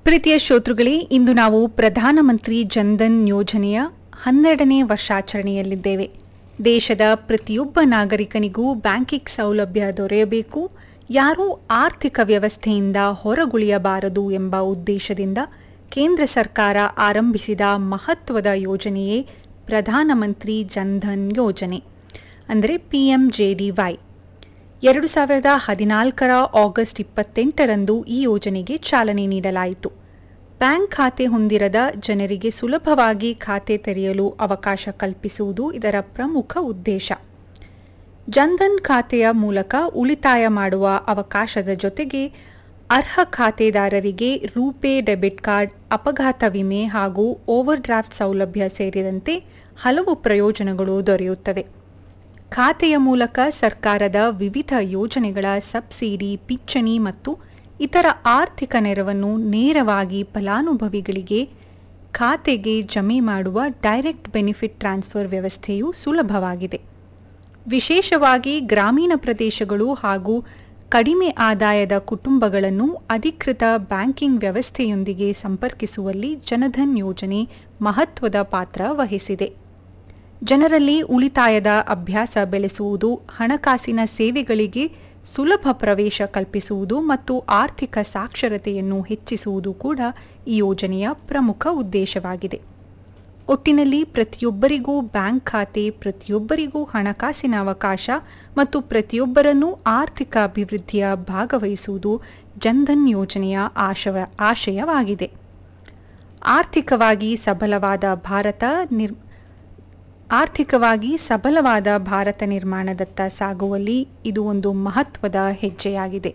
ಪ್ರೀತಿಯ ಶ್ರೋತೃಗಳೇ ಇಂದು ನಾವು ಪ್ರಧಾನಮಂತ್ರಿ ಜನ್ಧನ್ ಯೋಜನೆಯ ಹನ್ನೆರಡನೇ ವರ್ಷಾಚರಣೆಯಲ್ಲಿದ್ದೇವೆ ದೇಶದ ಪ್ರತಿಯೊಬ್ಬ ನಾಗರಿಕನಿಗೂ ಬ್ಯಾಂಕಿಂಗ್ ಸೌಲಭ್ಯ ದೊರೆಯಬೇಕು ಯಾರೂ ಆರ್ಥಿಕ ವ್ಯವಸ್ಥೆಯಿಂದ ಹೊರಗುಳಿಯಬಾರದು ಎಂಬ ಉದ್ದೇಶದಿಂದ ಕೇಂದ್ರ ಸರ್ಕಾರ ಆರಂಭಿಸಿದ ಮಹತ್ವದ ಯೋಜನೆಯೇ ಪ್ರಧಾನಮಂತ್ರಿ ಜನ್ಧನ್ ಯೋಜನೆ ಅಂದರೆ ಪಿಎಂಜೆಡಿವೈ ಎರಡು ಸಾವಿರದ ಹದಿನಾಲ್ಕರ ಆಗಸ್ಟ್ ಇಪ್ಪತ್ತೆಂಟರಂದು ಈ ಯೋಜನೆಗೆ ಚಾಲನೆ ನೀಡಲಾಯಿತು ಬ್ಯಾಂಕ್ ಖಾತೆ ಹೊಂದಿರದ ಜನರಿಗೆ ಸುಲಭವಾಗಿ ಖಾತೆ ತೆರೆಯಲು ಅವಕಾಶ ಕಲ್ಪಿಸುವುದು ಇದರ ಪ್ರಮುಖ ಉದ್ದೇಶ ಜನ್ಧನ್ ಖಾತೆಯ ಮೂಲಕ ಉಳಿತಾಯ ಮಾಡುವ ಅವಕಾಶದ ಜೊತೆಗೆ ಅರ್ಹ ಖಾತೆದಾರರಿಗೆ ರೂಪೇ ಡೆಬಿಟ್ ಕಾರ್ಡ್ ಅಪಘಾತ ವಿಮೆ ಹಾಗೂ ಓವರ್ ಡ್ರಾಫ್ಟ್ ಸೌಲಭ್ಯ ಸೇರಿದಂತೆ ಹಲವು ಪ್ರಯೋಜನಗಳು ದೊರೆಯುತ್ತವೆ ಖಾತೆಯ ಮೂಲಕ ಸರ್ಕಾರದ ವಿವಿಧ ಯೋಜನೆಗಳ ಸಬ್ಸಿಡಿ ಪಿಂಚಣಿ ಮತ್ತು ಇತರ ಆರ್ಥಿಕ ನೆರವನ್ನು ನೇರವಾಗಿ ಫಲಾನುಭವಿಗಳಿಗೆ ಖಾತೆಗೆ ಜಮೆ ಮಾಡುವ ಡೈರೆಕ್ಟ್ ಬೆನಿಫಿಟ್ ಟ್ರಾನ್ಸ್ಫರ್ ವ್ಯವಸ್ಥೆಯು ಸುಲಭವಾಗಿದೆ ವಿಶೇಷವಾಗಿ ಗ್ರಾಮೀಣ ಪ್ರದೇಶಗಳು ಹಾಗೂ ಕಡಿಮೆ ಆದಾಯದ ಕುಟುಂಬಗಳನ್ನು ಅಧಿಕೃತ ಬ್ಯಾಂಕಿಂಗ್ ವ್ಯವಸ್ಥೆಯೊಂದಿಗೆ ಸಂಪರ್ಕಿಸುವಲ್ಲಿ ಜನಧನ್ ಯೋಜನೆ ಮಹತ್ವದ ಪಾತ್ರ ವಹಿಸಿದೆ ಜನರಲ್ಲಿ ಉಳಿತಾಯದ ಅಭ್ಯಾಸ ಬೆಳೆಸುವುದು ಹಣಕಾಸಿನ ಸೇವೆಗಳಿಗೆ ಸುಲಭ ಪ್ರವೇಶ ಕಲ್ಪಿಸುವುದು ಮತ್ತು ಆರ್ಥಿಕ ಸಾಕ್ಷರತೆಯನ್ನು ಹೆಚ್ಚಿಸುವುದು ಕೂಡ ಈ ಯೋಜನೆಯ ಪ್ರಮುಖ ಉದ್ದೇಶವಾಗಿದೆ ಒಟ್ಟಿನಲ್ಲಿ ಪ್ರತಿಯೊಬ್ಬರಿಗೂ ಬ್ಯಾಂಕ್ ಖಾತೆ ಪ್ರತಿಯೊಬ್ಬರಿಗೂ ಹಣಕಾಸಿನ ಅವಕಾಶ ಮತ್ತು ಪ್ರತಿಯೊಬ್ಬರನ್ನೂ ಆರ್ಥಿಕ ಅಭಿವೃದ್ಧಿಯ ಭಾಗವಹಿಸುವುದು ಜನ್ಧನ್ ಯೋಜನೆಯ ಆಶವ ಆಶಯವಾಗಿದೆ ಆರ್ಥಿಕವಾಗಿ ಸಬಲವಾದ ಭಾರತ ನಿರ್ ಆರ್ಥಿಕವಾಗಿ ಸಬಲವಾದ ಭಾರತ ನಿರ್ಮಾಣದತ್ತ ಸಾಗುವಲ್ಲಿ ಇದು ಒಂದು ಮಹತ್ವದ ಹೆಜ್ಜೆಯಾಗಿದೆ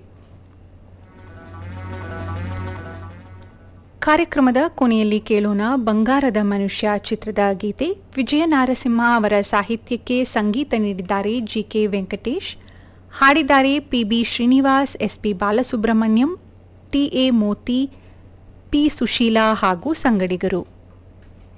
ಕಾರ್ಯಕ್ರಮದ ಕೊನೆಯಲ್ಲಿ ಕೇಳೋಣ ಬಂಗಾರದ ಮನುಷ್ಯ ಚಿತ್ರದ ಗೀತೆ ವಿಜಯ ನಾರಸಿಂಹ ಅವರ ಸಾಹಿತ್ಯಕ್ಕೆ ಸಂಗೀತ ನೀಡಿದ್ದಾರೆ ಜಿಕೆ ವೆಂಕಟೇಶ್ ಹಾಡಿದ್ದಾರೆ PB Srinivas SP Balasubrahmanyam TA Moti P Susheela ಹಾಗೂ ಸಂಗಡಿಗರು